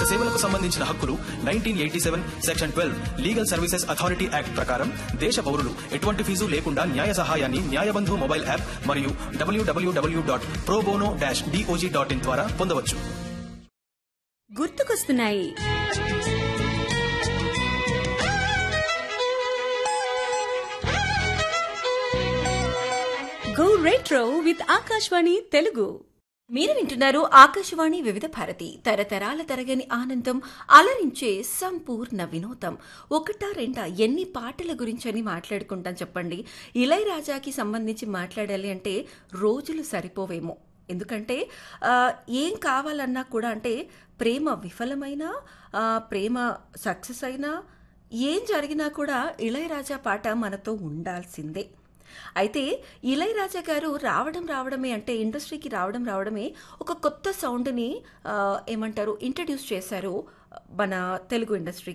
నాగరిక సేవలకు సంబంధించిన హక్కులు nineteen eighty seven section twelve legal services authority act ప్రకారం దేశ పౌరులు ఎటువంటి ఫీజు లేకుండా న్యాయ సహాయాన్ని న్యాయబంధు మొబైల్ యాప్ మరియు WWW dot pro bono dash DOJ dot in ద్వారా పొందవచ్చు గుర్తుకొస్తున్నాయి go retro with Akashvani Telugu మీరు వింటున్నారు ఆకాశవాణి వివిధ భారతి తరతరాల తరగని ఆనందం అలరించే సంపూర్ణ వినోదం ఒకటా రెండా ఎన్ని పాటల గురించని మాట్లాడుకుంటాం చెప్పండి ఇళయరాజాకి సంబంధించి మాట్లాడాలి అంటే రోజులు సరిపోవేమో ఎందుకంటే ఆ, ఏం కావాలన్నా కూడా అంటే ప్రేమ విఫలమైనా ఆ, ప్రేమ సక్సెస్ అయినా ఏం జరిగినా కూడా ఇళయరాజా పాట మనతో ఉండాల్సిందే అయితే ఇళయరాజా గారు రావడం రావడమే అంటే ఇండస్ట్రీకి రావడం రావడమే ఒక కొత్త సౌండ్ని ఆ, ఏమంటారు ఇంట్రడ్యూస్ చేశారు మన తెలుగు ఇండస్ట్రీకి